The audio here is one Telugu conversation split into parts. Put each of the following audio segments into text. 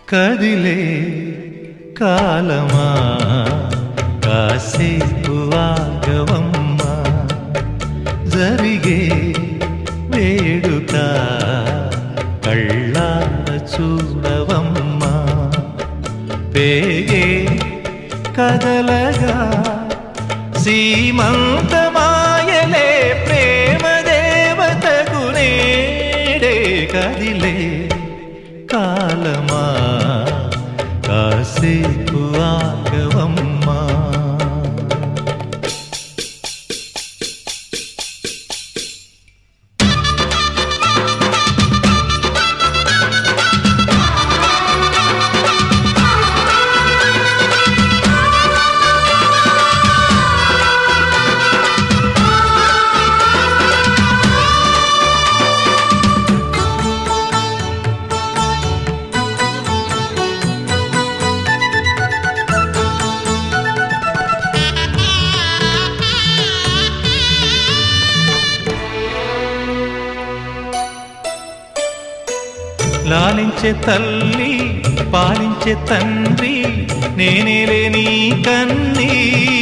కదిలే కాలమా కాసేపు ఆగవమ్మా జరిగే వేడుక కళ్ళార చూడవమ్మా పేగే కదలగా సీమంతమాయలే ప్రేమ దేవతకు నేడే కదిలే కాలమా కాసేపు ఆగవమ్మా లాలించే తల్లి పాలించే తండ్రి నేనేలే నీ కన్ని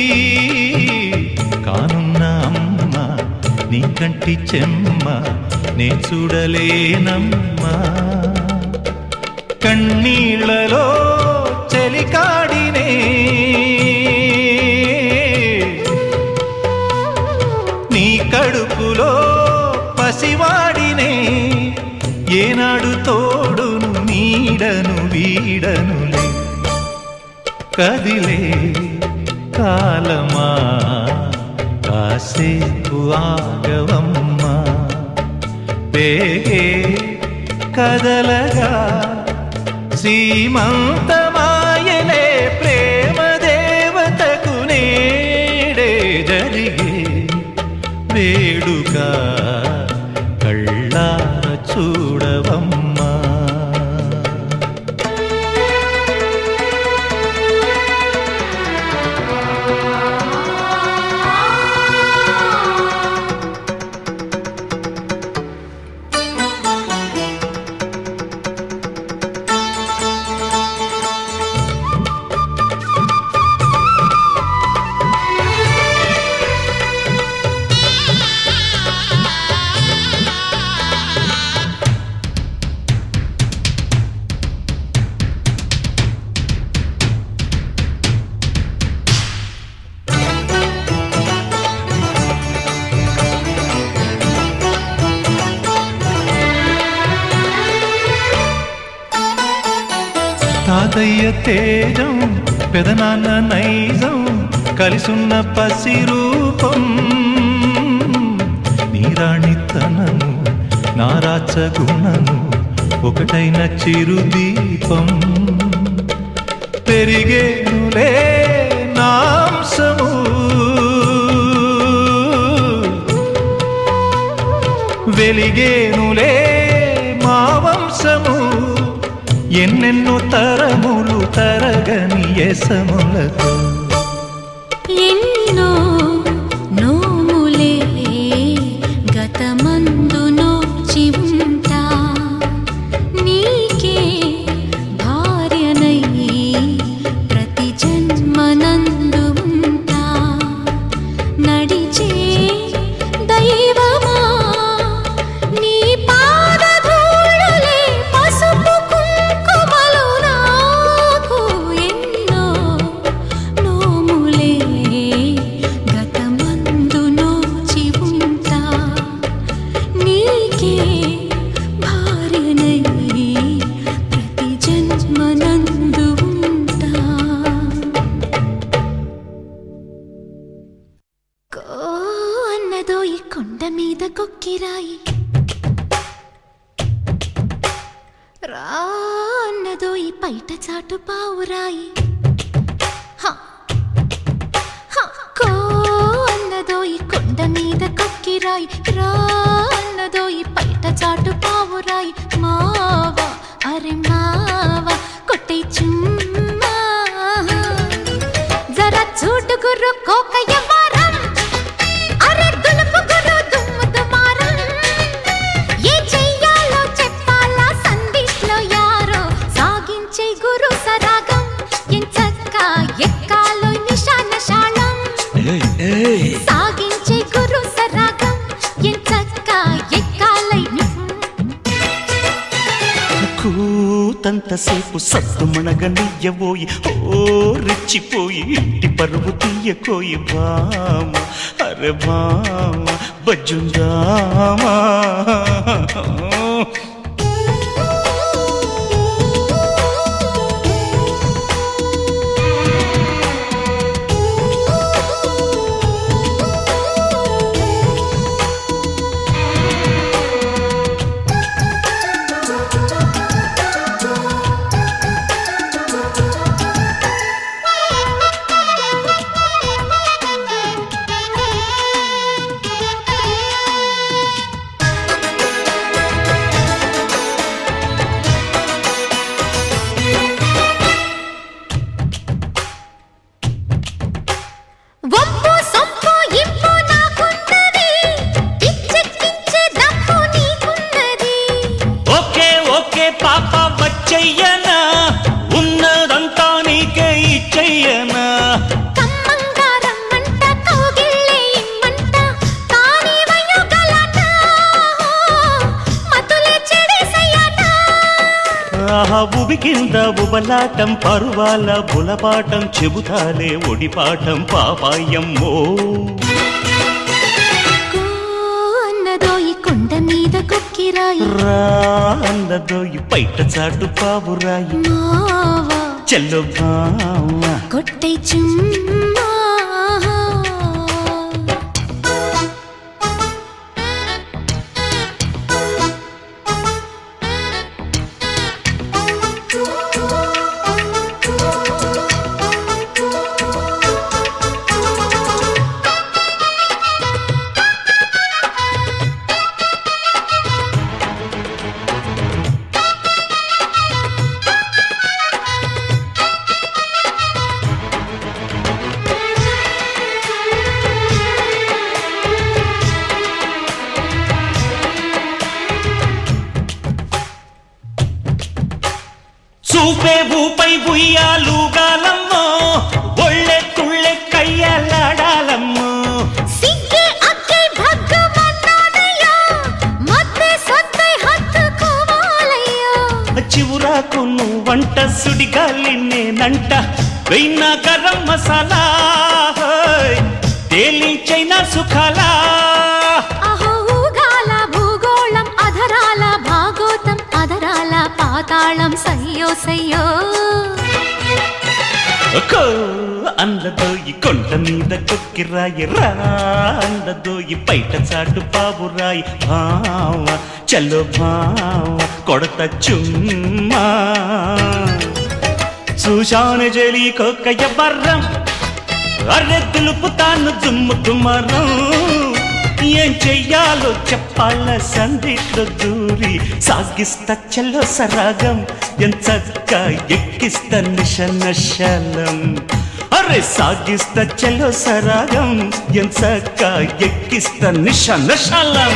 కానున్న అమ్మ నీ కంటి చెమ్మ నే చూడలేనమ్మా కన్నీళ్లలో చెలికాడినే నీ కడుపులో పసివాడినే ఏనాడు తోడును నీడను వీడనులే కదిలే కాలమా కాసేపు ఆగవమ్మా పేగే కదలగా సీమంతమాయలే ప్రేమ దేవతకు నేడే జరిగే వేడుక కళ్ళార చూడవమ్మా తాతయ్య తేజం పెదనాన్న నైజం కలిసున్న పసి రూపం నీరాణితనము నారాచ గుణము ఒకటైన చిరుదీపం పెరిగేనులే నాంసము వెలిగేనులే మా వంశము ఎన్నెన్నో తరములు తరగని ఎసములతో ఎన్నో నోములే గతమందు నోచి ఉంటా నీకే భార్యనై ప్రతి జన్మనందు ఉంటా నడిచే దైవమా నీ పాదధూళులే పసుపు కుంకుమలు నాకు ఎన్నో నోములే గతమందు నోచి ఉంటా నీకే భార్యనై ప్రతి జన్మనందు ఉంటా కో అన్నదో ఈ కొండ మీద కొక్కిరాయి రా అన్నదో ఈ పైట చాటు పావురాయి హ, హ, కో అన్నదో ఈ కొండ మీద కొక్కిరాయి రా అన్నదో ఈ పైట చాటు పావురాయి మావా అరే మావా కొట్టే చుమ్మా జరా చూడు గుర్రు కోక యవ్వారం అరే దులుపు గుర్రు దుమ్ము దుమారం ఏ చెయ్యాలో చెప్పాలా సందిట్లో యారో సాగించే గు ఉన్నంతంతసేపు సత్తు మణగనియ్యబోయి ఓ రెచ్చిపోయి ఇంటి పరువు తీయకోయి బామ అరే బామ బజ్జుందామా వంపు సొంపు ఇంపు నాకున్నది పిచ్చెక్కించే దమ్ము నీకున్నది ఓకే ఓకే పాప వచ్చయ్యనా ఉన్నదంతా నీకే ఇచ్చయ్యనా కమ్మంగా రమ్మంట కౌగిళ్ళే ఇమ్మంట కాని వయ్యుగలట మతులే చెడేసయ్యట ఆహా ఉబి కింద ఉబలాటం పరువాల బులపాటం చెబుతాలే ఒడిపాఠం పాపాయమ్మో కో అన్నదో ఈ కొండ మీద కొక్కిరాయి రా అన్నదో ఈ బయట చాటు పావురాయి మావా చెల్లు బావ కొట్టై చుమ్మా చూపే ఊపై ఉయ్యాలుగాలమ్మో ఒళ్ళె తుళ్ళె కయ్యలాడాలమ్మో సిగ్గే అక్కే భగ్గమన్నానయ్యా మధ్య సత్తై హత్తుకోవాలయ్యా చివురాకు నువ్వంట సుడిగాలి నేనంట వెయ్యిన గరం మసాలా హోయ్, తేలించైన సుఖాలా అహో ఊగాల భూగోళం అధరాల భాగోతం అధరాల పాతాళం సయ్యో సయ్యో కో అందదో ఈ కొండ మీద కొక్కిరాయి రా అందదో ఈ బయట చాటు పావురాయి భావ చలో భావ కొడత చుమ్మా చూశాను జలి కొక్కయ్య బర్రం అర్రె దులుపుతాను దుమ్ము దుమ్మరం ఏం చెయ్యాలో చెప్పాల సందిట్లో దూరి సాగిస్తా చెల్లో సరాగం ఎంచక్క ఎక్కిస్తా నిష నశలం అరే సాగిస్తా చెల్లో సరాగం ఎంచక్క ఎక్కిస్తా నిష నశలం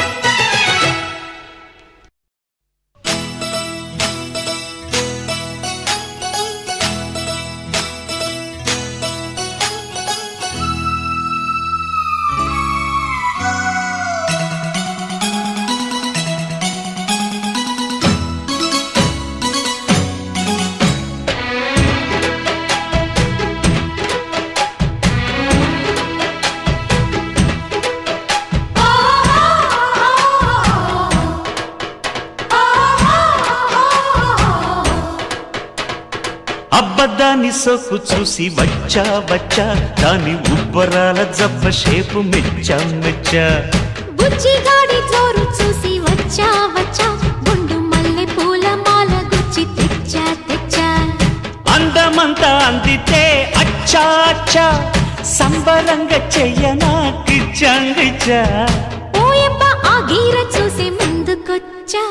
అబ్బదాని సోకు చూసి వచ్చా వచ్చా దాని ఉబ్బరాల జబ్బ షేపు మెచ్చా మెచ్చా బుజ్జిగాడి జోరు చూసి వచ్చా వచ్చా గుండు మల్లె పూల మాల గుచ్చి తెచ్చా తెచ్చా అందమంతా అందితే అచ్చా అచ్చా సంబరంగా చెయ్యనా కిచ్చంగిచ్చా ఓయప్ప ఆ గీర చూసి ముందుకొచ్చా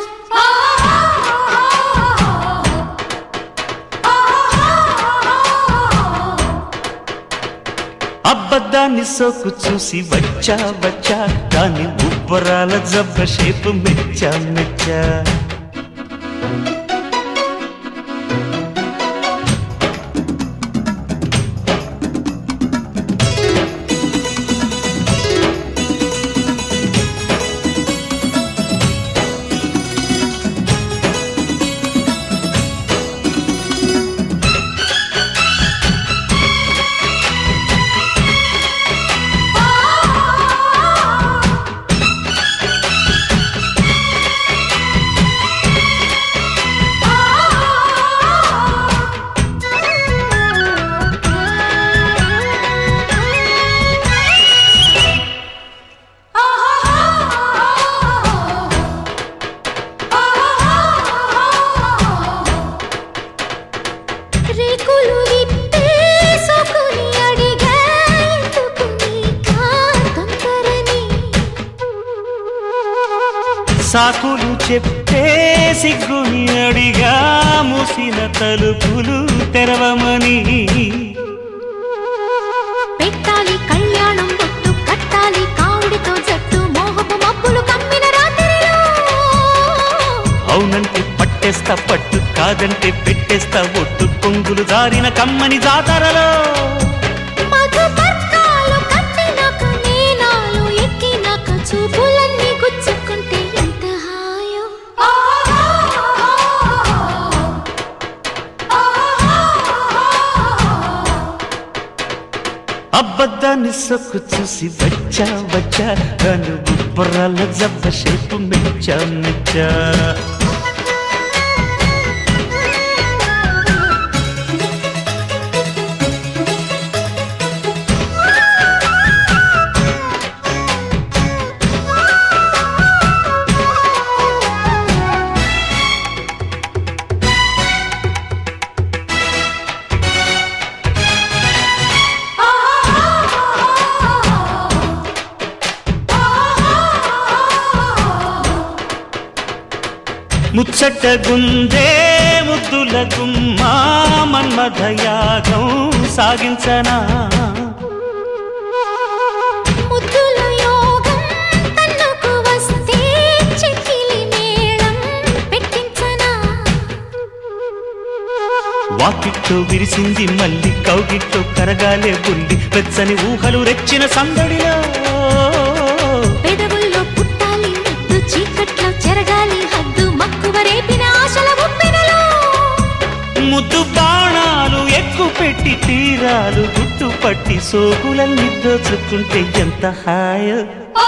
అబ్బదాని సోకు చూసి వచ్చా వచ్చా దాని ఉబ్బరాల జబ్బ షేపు మెచ్చా మెచ్చా చెప్పే సిగ్గుని అడిగా మూసిన తలుపులు తెరవమని పెట్టాలి కళ్యాణం బొట్టు కట్టాలి కావుడితో జట్టు మోహపు మబ్బులు కమ్మిన రాత్రిలో అవునంటే పట్టేస్తా పట్టు కాదంటే పెట్టేస్తా ఒట్టు పొంగులు జారిన కమ్మని జాతరలో మధు పర్కాలు కట్టినాక నేనాలు ఎక్కినాక చూపులన్నీ గుచ్చుకుంటే ఎంత హాయో అబద్ధాన్ని సొక్కు చూసి వచ్చా వచ్చా నన్ను గుబ్బరాల జబ్బ షేపు మెచ్చా మెచ్చా ముచ్చట గుందే ముద్దుల గుమ్మా మన్మథయాగం సాగించనా ముద్దుల యోగం తన్నుకు వస్తే చెక్కిలి మేళం పెట్టించనా వాకిట్లో విరిసింది మళ్ళీ కౌగిట్లో కరగాలే బుల్లి వెచ్చని ఊహలు రెచ్చిన సందడిలో పెదవుల్లో పుట్టాలి ముద్దు చీకట్లో చెరగాలి హద్దు మక్కువ రేపిన ఆశల ఉప్పెనలో ముద్దు బాణాలు ఎక్కు పెట్టి తీరాలు గుట్టు పట్టి సోకులన్నీ దోచుకుంటే ఎంత హాయో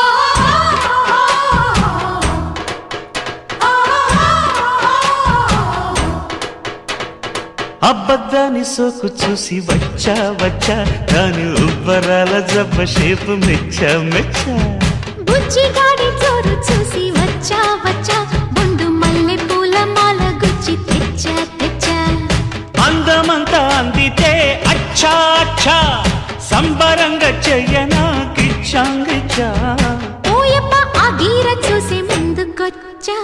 అబద్ధాన్ని సోకు చూసి వచ్చా వచ్చా దాని ఉబ్బరాల జబ్బ షేపు మెచ్చా మెచ్చా బుజ్జి గాడి జోరు చూసి వచ్చా వచ్చా బొండు మల్లె పూల మాల గుచ్చి తెచ్చా తెచ్చా అందమంతా అందితే అచ్చా అచ్చా సంబరంగా చెయ్యనా కిచ్చాంగిచ్చా ఓయప్ప ఆ గీర చూసి ముందుకొచ్చా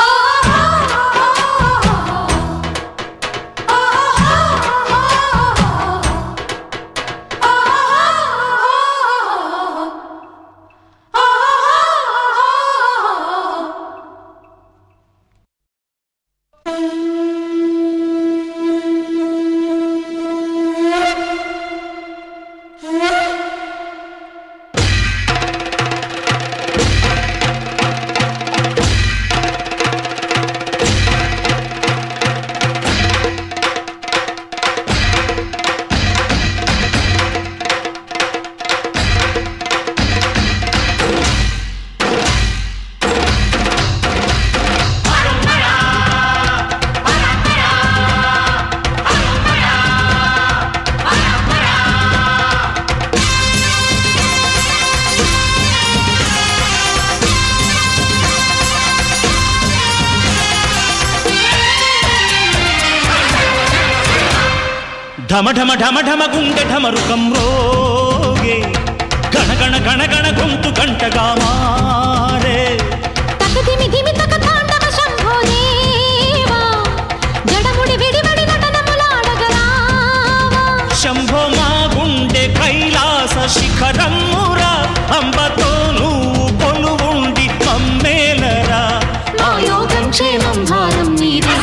ఢమ ఢమ ఢమ ఢమ గుండె ఢమరుకం రోగే గణ గణ గణ గణ గొంతు గంటగా మారే తకదిమి దిమి తక తాండవ శంభో దేవా జడముడి విడివడి నటనములాడగరావా శంభో మా గుండె కైలాస శిఖరమురా అంబతో నువ్వు కొలువుండి మమ్మేలరా మా యోగం క్షేమం భారం నీదే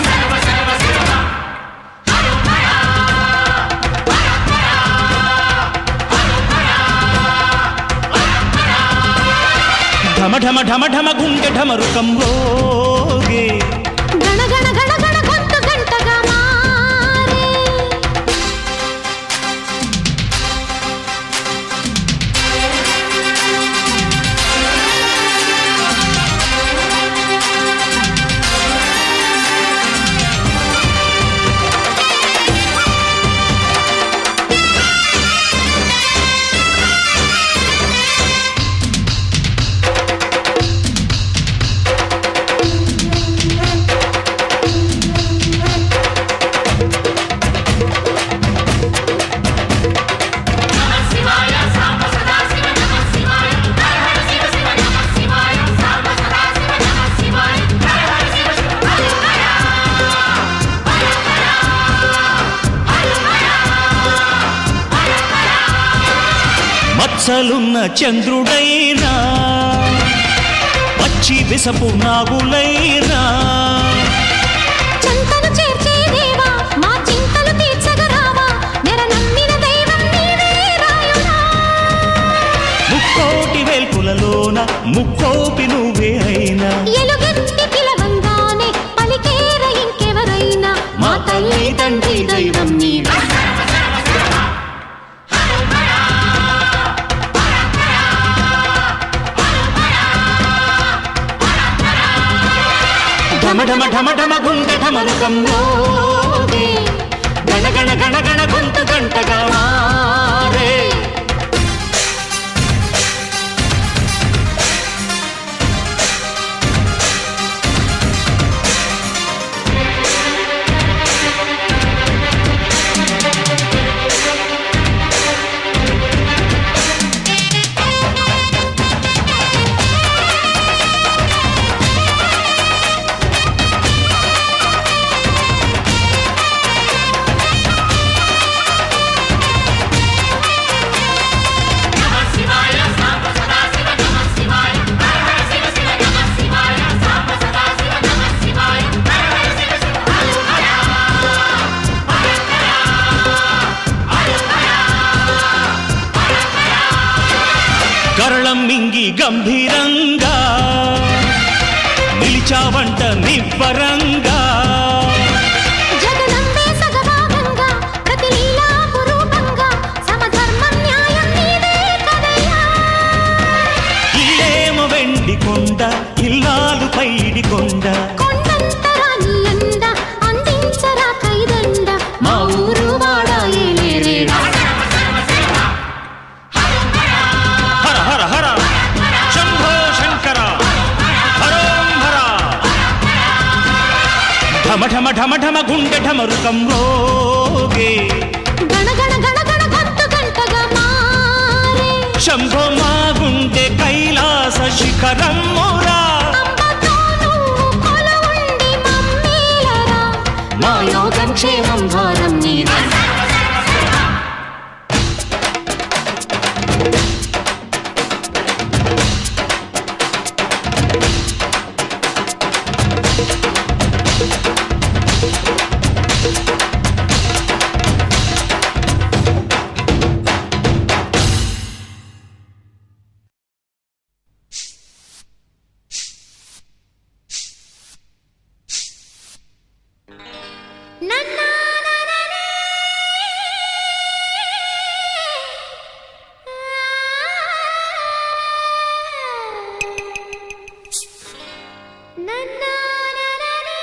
ఢమ ఢమ ఢమ ఢమ గుండె ఢమరుకం రోగే గణ గణ గణ గణ గొంతు గంటగా మారే ఢమ మచ్చలున్న చంద్రుడైనా వచ్చి విసపు నాగులైనా చంతను చేర్చే దేవా మా చింతలు తీర్చగరావా నెర నమ్మిన దైవం నీవే రాయుడా ముక్కోటి వేల్పులలోన ముక్కోపి నువ్వే అయినా ఎలుగెత్తి పిలవంగానే పలికేర ఇంకెవరైనా మా తల్లి తండ్రి దైవం నీవే ఢమ ఢమ ఢమ ఢమ గుండె ఢమరుకం మోగే గణ గణ గణ గణ గొంతు గంటగా మారే కరళం మింగి గంభీరంగా నిలిచావంట నివ్వరంగా జగదంబే సగభాగంగా ప్రతి లీలా పురూపంగా సమధర్మం న్యాయం నీవే కదయ్యా ఇల్లేమో వెండి కొండ ఇల్లాలు పైడి కొండ కొండంతరా నీ అండ అందించరా కైదండ మా ఊరు వాడ ఏలేరేడా హర హర హర శంభో శంకర హరోం హర ఢమ ఢమ ఢమ ఢమ గుండె ఢమరుకం రోగే గణ గణ గణ గణ గంతు గంటగా మారే శంభో మా గుండె కైలాస శిఖరం మురా అంబతో నువ్వు కొలువుండి మమ్మేలరా మా యోగం క్షేమం భారం నీదే నన్నా నననే. నన్నా నననే.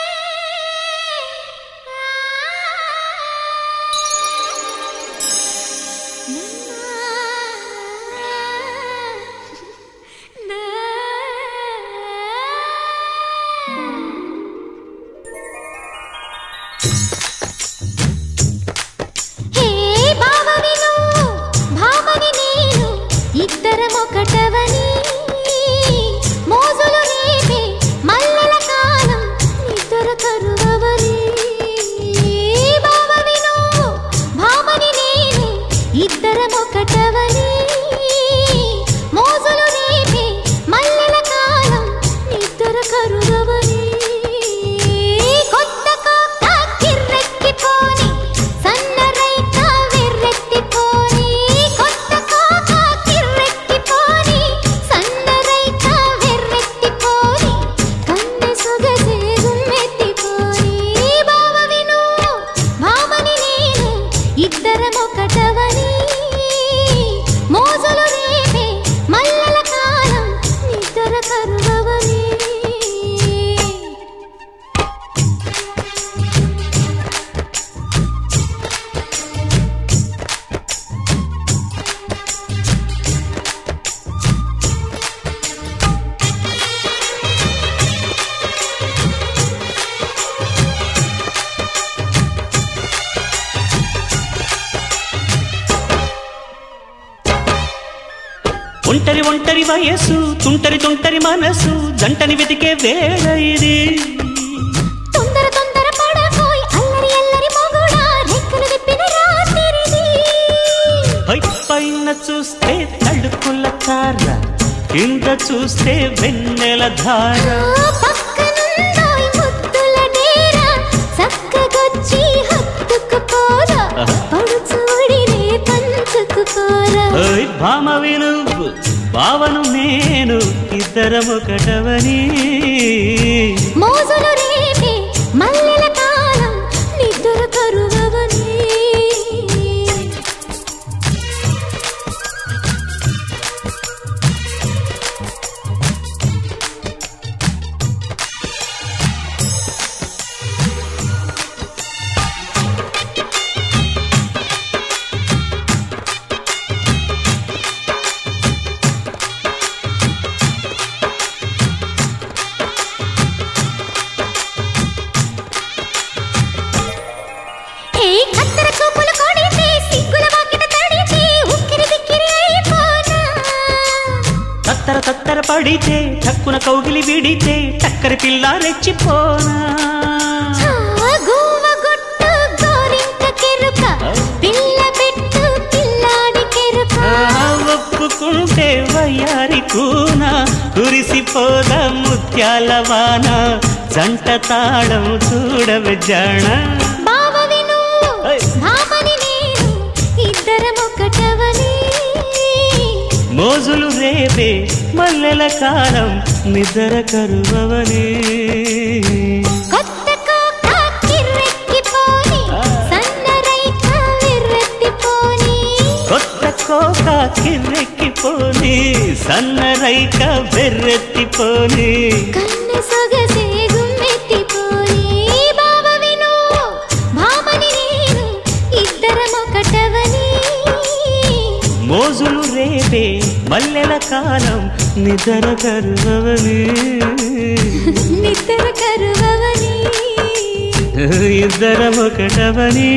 హే బావని నువ్వు భామని నేను ఇద్దరం ఒకటవని మోజులు రేపే మల్లెల కాలం నిద్ర కరువవని బావని నువ్వు భామని నేను ఇద్దరం ఒకటవని మోజులు రేపే మల్లెల కాలం నిద్ర కరువవని కొత్త కోక కిర్రెక్కిపోని సన్నరైక వెర్రెత్తిపోని కొత్త కోక కిర్రెక్కిపోని సన్నరైక వెర్రెత్తిపోని కన్నె సొగసే గుమ్మెత్తిపోని బావ విను భామని నేను ఇద్దరం ఒకటవని మోజులు రేపే మల్లెల కాలం నిద్ర కరువవని ఒంటరి ఒంటరి వయస్సు తుంటరి తుంటరి మనసు జంటని వెతికే వేళ ఇది తొందర తొందర పడకోయ్ అల్లరి అల్లరి మొగుడా రెక్కలు విప్పిన రాత్రిది పై పైన చూస్తే చూస్తే వెన్నెల ధార పక్కనుందోయ్ ముద్దుల డేరా చక్కగొచ్చి హత్తుకుపోరా పడుచూడినే పంచుకుపోరా ఓయ్ భామ విను భావను నేను ఇద్దరమొకటవని మోజులు రేపే మల్లెల కాలం నిద్ర కరువవని ఏ కత్తెర చూపులు కొడితే సిగ్గుల వాకిట తడిచి ఉక్కిరి బిక్కిరి అయిపోనా తత్తర తత్తర పడితే టక్కున కౌగిలి విడితే టక్కరి పిల్ల రెచ్చిపోనా ఆ గువ్వ గొట్టు గోరింక కెరుక పిల్ల పెట్టు పిల్లాడి కెరుక ఆ, ఒప్పుకుంటే వయ్యారి కూన కురిసిపోద ముత్యాల వాన జంట తాళం చూడవే జాణ బావ విను ఏయ్. భామని నేను ఇద్దరం ఒకటవని మోజులు రేపే మల్లెల కాలం నిద్ర కరువవని కొత్త కోక కిర్రెక్కిపోని ఆ. సన్నరైక విర్రెత్తిపోని కొత్త కోక కిర్రెక్కిపోని సన్నరైక బెర్రెత్తిపోని కన్నె సొగసే గుమ్మెత్తిపోని బావ విను భామని నేను ఇద్దరం ఒకటవని మోజులు రేపే మల్లెల కాలం నిద్ర కరువవని నిద్ర కరువవని ఇద్దరం ఒకటవని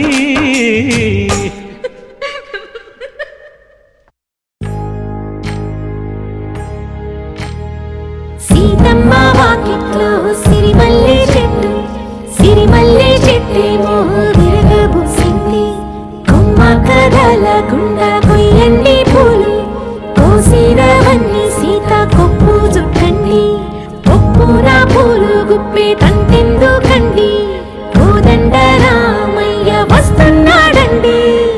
సీతమ్మ వాకిట్లో సిరిమల్లె చెట్టు సిరిమల్లె చెట్టేమో విరగబూసింది కొమ్మ కదలకుండా కొయ్యండి పూలు కోసినవన్నీ సీత కొప్పు చుట్టండి కొప్పున పూలు గుప్పే తంతెందుకండి కోదండ రామయ్య వస్తున్న